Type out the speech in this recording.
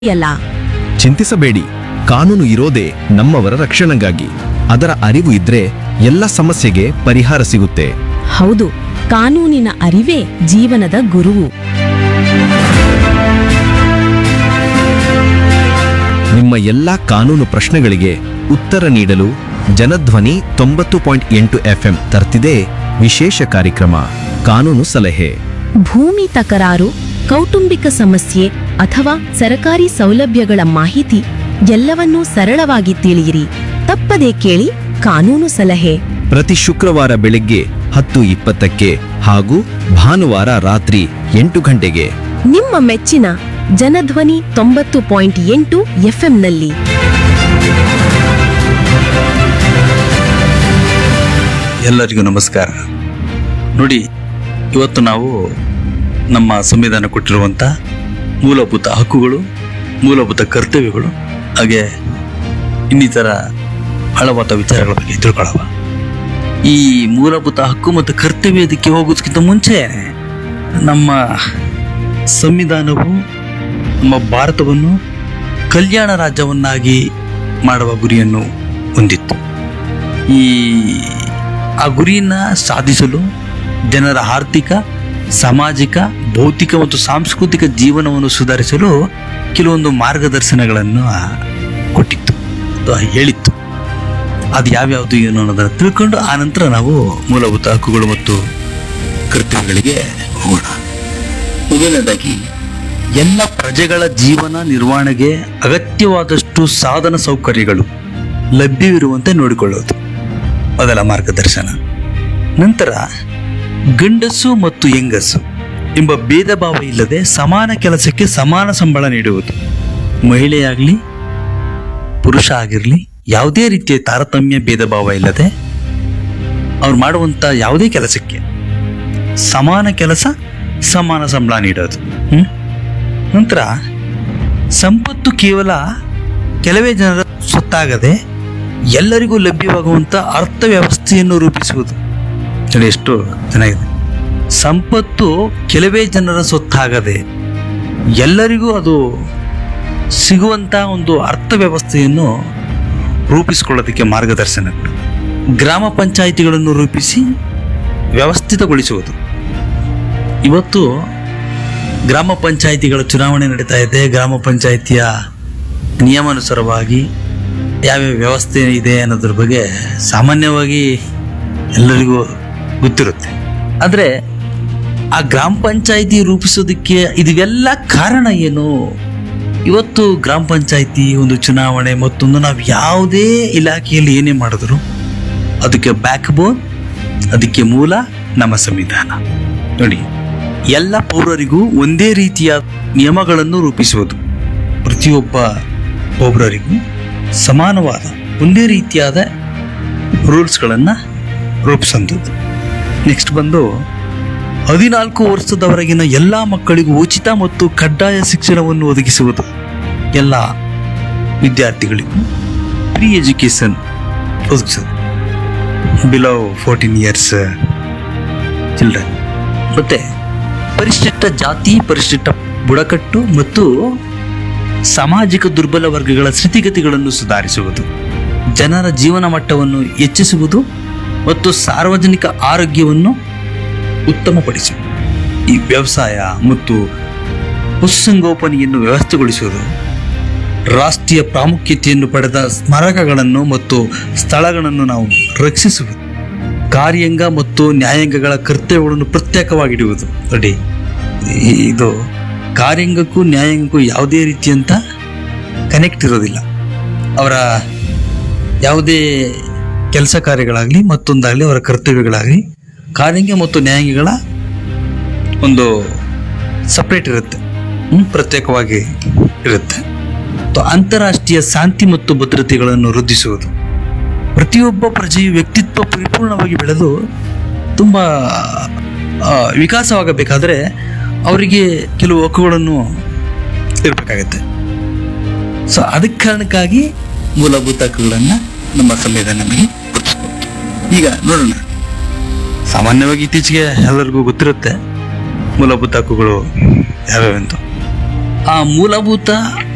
ಎಲ್ಲ ಚಿಂತಿಸಬೇಡಿ ಕಾನೂನು ಇರೋದೇ ನಮ್ಮವರ ರಕ್ಷಣೆಗಾಗಿ ಅದರ ಅರಿವು ಇದ್ರೆ ಎಲ್ಲ ಸಮಸ್ಯೆಗೆ ಪರಿಹಾರ ಸಿಗುತ್ತೆ ಹೌದು ಕಾನೂನಿನ ಅರಿವೇ ಜೀವನದ ಗುರುವು ನಿಮ್ಮ ಎಲ್ಲಾ ಕಾನೂನು ಪ್ರಶ್ನೆಗಳಿಗೆ ಉತ್ತರ ನೀಡಲು ಜನಧ್ವನಿ ತೊಂಬತ್ತು ಪಾಯಿಂಟ್ ಎಂಟು ಎಫ್ಎಂ ತರ್ತಿದೆ ವಿಶೇಷ ಕಾರ್ಯಕ್ರಮ ಕಾನೂನು ಸಲಹೆ ಭೂಮಿ ತಕರಾರು ಕೌಟುಂಬಿಕ ಸಮಸ್ಯೆ ಅಥವಾ ಸರಕಾರಿ ಸೌಲಭ್ಯಗಳ ಮಾಹಿತಿ ಎಲ್ಲವನ್ನೂ ಸರಳವಾಗಿ ತಿಳಿಯಿರಿ ತಪ್ಪದೇ ಕೇಳಿ ಕಾನೂನು ಸಲಹೆ ಪ್ರತಿ ಶುಕ್ರವಾರ ಬೆಳಿಗ್ಗೆ ಹತ್ತು ಇಪ್ಪತ್ತಕ್ಕೆ ಹಾಗೂ ಭಾನುವಾರ ರಾತ್ರಿ ಎಂಟು ಗಂಟೆಗೆ ನಿಮ್ಮ ಮೆಚ್ಚಿನ ಜನಧ್ವನಿ ತೊಂಬತ್ತು ಪಾಯಿಂಟ್ ಎಂಟು ಎಫ್ಎಂನಲ್ಲಿ ಎಲ್ಲರಿಗೂ ನಮಸ್ಕಾರ ನೋಡಿ ಇವತ್ತು ನಾವು ನಮ್ಮ ಸಂವಿಧಾನ ಕೊಟ್ಟಿರುವಂಥ ಮೂಲಭೂತ ಹಕ್ಕುಗಳು ಮೂಲಭೂತ ಕರ್ತವ್ಯಗಳು ಹಾಗೆ ಇನ್ನಿತರ ಹಳವಾದ ವಿಚಾರಗಳ ಬಗ್ಗೆ ತಿಳ್ಕೊಳ್ಳುವ ಈ ಮೂಲಭೂತ ಹಕ್ಕು ಮತ್ತು ಕರ್ತವ್ಯದಕ್ಕೆ ಹೋಗೋದಕ್ಕಿಂತ ಮುಂಚೆ ನಮ್ಮ ಸಂವಿಧಾನವು ನಮ್ಮ ಭಾರತವನ್ನು ಕಲ್ಯಾಣ ರಾಜ್ಯವನ್ನಾಗಿ ಮಾಡುವ ಗುರಿಯನ್ನು ಹೊಂದಿತ್ತು ಈ ಆ ಗುರಿಯನ್ನ ಸಾಧಿಸಲು ಜನರ ಆರ್ಥಿಕ ಸಾಮಾಜಿಕ ಭೌತಿಕ ಮತ್ತು ಸಾಂಸ್ಕೃತಿಕ ಜೀವನವನ್ನು ಸುಧಾರಿಸಲು ಕೆಲವೊಂದು ಮಾರ್ಗದರ್ಶನಗಳನ್ನು ಕೊಟ್ಟಿತ್ತು ಅಥವಾ ಹೇಳಿತ್ತು ಅದು ಯಾವ್ಯಾವುದು ಏನು ಅನ್ನೋದನ್ನು ತಿಳ್ಕೊಂಡು ಆ ನಂತರ ನಾವು ಮೂಲಭೂತ ಹಕ್ಕುಗಳು ಮತ್ತು ಕರ್ತವ್ಯಗಳಿಗೆ ಹೋಗೋಣ ಮೊದಲನೇದಾಗಿ ಎಲ್ಲ ಪ್ರಜೆಗಳ ಜೀವನ ನಿರ್ವಹಣೆಗೆ ಅಗತ್ಯವಾದಷ್ಟು ಸಾಧನ ಸೌಕರ್ಯಗಳು ಲಭ್ಯವಿರುವಂತೆ ನೋಡಿಕೊಳ್ಳೋದು ಮೊದಲ ಮಾರ್ಗದರ್ಶನ ನಂತರ ಗಂಡಸು ಮತ್ತು ಹೆಂಗಸು ಎಂಬ ಭೇದ ಭಾವ ಇಲ್ಲದೆ ಸಮಾನ ಕೆಲಸಕ್ಕೆ ಸಮಾನ ಸಂಬಳ ನೀಡುವುದು ಮಹಿಳೆಯಾಗಲಿ ಪುರುಷ ಆಗಿರಲಿ ಯಾವುದೇ ರೀತಿಯ ತಾರತಮ್ಯ ಭೇದ ಭಾವ ಇಲ್ಲದೆ ಅವ್ರು ಮಾಡುವಂಥ ಯಾವುದೇ ಕೆಲಸಕ್ಕೆ ಸಮಾನ ಕೆಲಸ ಸಮಾನ ಸಂಬಳ ನೀಡೋದು ಹ್ಮ್? ನಂತರ ಸಂಪತ್ತು ಕೇವಲ ಕೆಲವೇ ಜನರ ಸೊತ್ತಾಗದೆ ಎಲ್ಲರಿಗೂ ಲಭ್ಯವಾಗುವಂಥ ಅರ್ಥವ್ಯವಸ್ಥೆಯನ್ನು ರೂಪಿಸುವುದು ನೋಡಿ ಎಷ್ಟು ಚೆನ್ನಾಗಿದೆ ಸಂಪತ್ತು ಕೆಲವೇ ಜನರ ಸೊತ್ತಾಗದೆ ಎಲ್ಲರಿಗೂ ಅದು ಸಿಗುವಂಥ ಒಂದು ಅರ್ಥವ್ಯವಸ್ಥೆಯನ್ನು ರೂಪಿಸಿಕೊಳ್ಳೋದಕ್ಕೆ ಮಾರ್ಗದರ್ಶನಗಳು ಗ್ರಾಮ ಪಂಚಾಯಿತಿಗಳನ್ನು ರೂಪಿಸಿ ವ್ಯವಸ್ಥಿತಗೊಳಿಸುವುದು ಇವತ್ತು ಗ್ರಾಮ ಪಂಚಾಯಿತಿಗಳ ಚುನಾವಣೆ ನಡೀತಾ ಇದೆ ಗ್ರಾಮ ಪಂಚಾಯಿತಿಯ ನಿಯಮಾನುಸಾರವಾಗಿ ಯಾವ್ಯಾವ ವ್ಯವಸ್ಥೆ ಇದೆ ಅನ್ನೋದ್ರ ಬಗ್ಗೆ ಸಾಮಾನ್ಯವಾಗಿ ಎಲ್ಲರಿಗೂ ಗೊತ್ತಿರುತ್ತೆ ಆದರೆ ಆ ಗ್ರಾಮ ಪಂಚಾಯಿತಿ ರೂಪಿಸೋದಕ್ಕೆ ಇದೆಲ್ಲ ಕಾರಣ ಏನು ಇವತ್ತು ಗ್ರಾಮ ಪಂಚಾಯಿತಿ ಒಂದು ಚುನಾವಣೆ ಮತ್ತೊಂದು ನಾವು ಯಾವುದೇ ಇಲಾಖೆಯಲ್ಲಿ ಏನೇ ಮಾಡಿದ್ರು ಅದಕ್ಕೆ ಬ್ಯಾಕ್ ಬೋನ್ ಅದಕ್ಕೆ ಮೂಲ ನಮ್ಮ ಸಂವಿಧಾನ ನೋಡಿ ಎಲ್ಲ ಪೌರರಿಗೂ ಒಂದೇ ರೀತಿಯ ನಿಯಮಗಳನ್ನು ರೂಪಿಸುವುದು ಪ್ರತಿಯೊಬ್ಬ ಪೌರರಿಗೂ ಸಮಾನವಾದ ಒಂದೇ ರೀತಿಯಾದ ರೂಲ್ಸ್ಗಳನ್ನು ರೂಪಿಸಂಥದ್ದು ನೆಕ್ಸ್ಟ್ ಬಂದು ಹದಿನಾಲ್ಕು ವರ್ಷದವರೆಗಿನ ಎಲ್ಲ ಮಕ್ಕಳಿಗೂ ಉಚಿತ ಮತ್ತು ಕಡ್ಡಾಯ ಶಿಕ್ಷಣವನ್ನು ಒದಗಿಸುವುದು ಎಲ್ಲ ವಿದ್ಯಾರ್ಥಿಗಳಿಗೂ ಫ್ರೀ ಎಜುಕೇಶನ್ ಒದಗಿಸೋದು ಬಿಲೋ ಫೋರ್ಟೀನ್ ಇಯರ್ಸ್ ಚಿಲ್ಡ್ರನ್ ಮತ್ತೆ ಪರಿಶಿಷ್ಟ ಜಾತಿ ಪರಿಶಿಷ್ಟ ಬುಡಕಟ್ಟು ಮತ್ತು ಸಾಮಾಜಿಕ ದುರ್ಬಲ ವರ್ಗಗಳ ಸ್ಥಿತಿಗತಿಗಳನ್ನು ಸುಧಾರಿಸುವುದು ಜನರ ಜೀವನ ಮಟ್ಟವನ್ನು ಹೆಚ್ಚಿಸುವುದು ಮತ್ತು ಸಾರ್ವಜನಿಕ ಆರೋಗ್ಯವನ್ನು ಉತ್ತಮಪಡಿಸುವುದು ಈ ವ್ಯವಸಾಯ ಮತ್ತು ಪಶುಸಂಗೋಪನೆಯನ್ನು ವ್ಯವಸ್ಥೆಗೊಳಿಸುವುದು ರಾಷ್ಟ್ರೀಯ ಪ್ರಾಮುಖ್ಯತೆಯನ್ನು ಪಡೆದ ಸ್ಮಾರಕಗಳನ್ನು ಮತ್ತು ಸ್ಥಳಗಳನ್ನು ನಾವು ರಕ್ಷಿಸುವುದು ಕಾರ್ಯಾಂಗ ಮತ್ತು ನ್ಯಾಯಾಂಗಗಳ ಕರ್ತವ್ಯಗಳನ್ನು ಪ್ರತ್ಯೇಕವಾಗಿಡುವುದು ನೋಡಿ ಈ- ಇದು ಕಾರ್ಯಾಂಗಕ್ಕೂ ನ್ಯಾಯಾಂಗಕ್ಕೂ ಯಾವುದೇ ರೀತಿಯಂತ ಕನೆಕ್ಟ್ ಇರೋದಿಲ್ಲ ಅವರ ಯಾವುದೇ ಕೆಲಸ ಕಾರ್ಯಗಳಾಗಲಿ ಮತ್ತೊಂದಾಗಲಿ ಅವರ ಕರ್ತವ್ಯಗಳಾಗಲಿ ಕಾರ್ಯಾಂಗ ಮತ್ತು ನ್ಯಾಯಾಂಗಗಳ ಒಂದು ಸಪ್ರೇಟ್ ಇರುತ್ತೆ ಹ್ಮ್? ಪ್ರತ್ಯೇಕವಾಗಿ ಇರುತ್ತೆ ಮತ್ತು ಅಂತಾರಾಷ್ಟ್ರೀಯ ಶಾಂತಿ ಮತ್ತು ಭದ್ರತೆಗಳನ್ನು ವೃದ್ಧಿಸುವುದು ಪ್ರತಿಯೊಬ್ಬ ಪ್ರಜೆಯು ವ್ಯಕ್ತಿತ್ವ ಪರಿಪೂರ್ಣವಾಗಿ ಬೆಳೆದು ತುಂಬ ಆ, ವಿಕಾಸವಾಗಬೇಕಾದ್ರೆ ಅವರಿಗೆ ಕೆಲವು ಹಕ್ಕುಗಳನ್ನು ಇರಬೇಕಾಗತ್ತೆ ಸೊ ಅದಕ್ಕೆ ಕಾರಣಕ್ಕಾಗಿ ಮೂಲಭೂತ ಹಕ್ಕುಗಳನ್ನು ನಮ್ಮ ಸಂವಿಧಾನ ನಮಗೆ ಗುರುತಿಸ್ಕೊಡುತ್ತೆ. ಈಗ ನೋಡೋಣ ಸಾಮಾನ್ಯವಾಗಿ ಇತ್ತೀಚೆಗೆ ಎಲ್ಲರಿಗೂ ಗೊತ್ತಿರುತ್ತೆ ಮೂಲಭೂತ ಹಕ್ಕುಗಳು ಯಾವ್ಯಾವಂತ ಆ ಮೂಲಭೂತ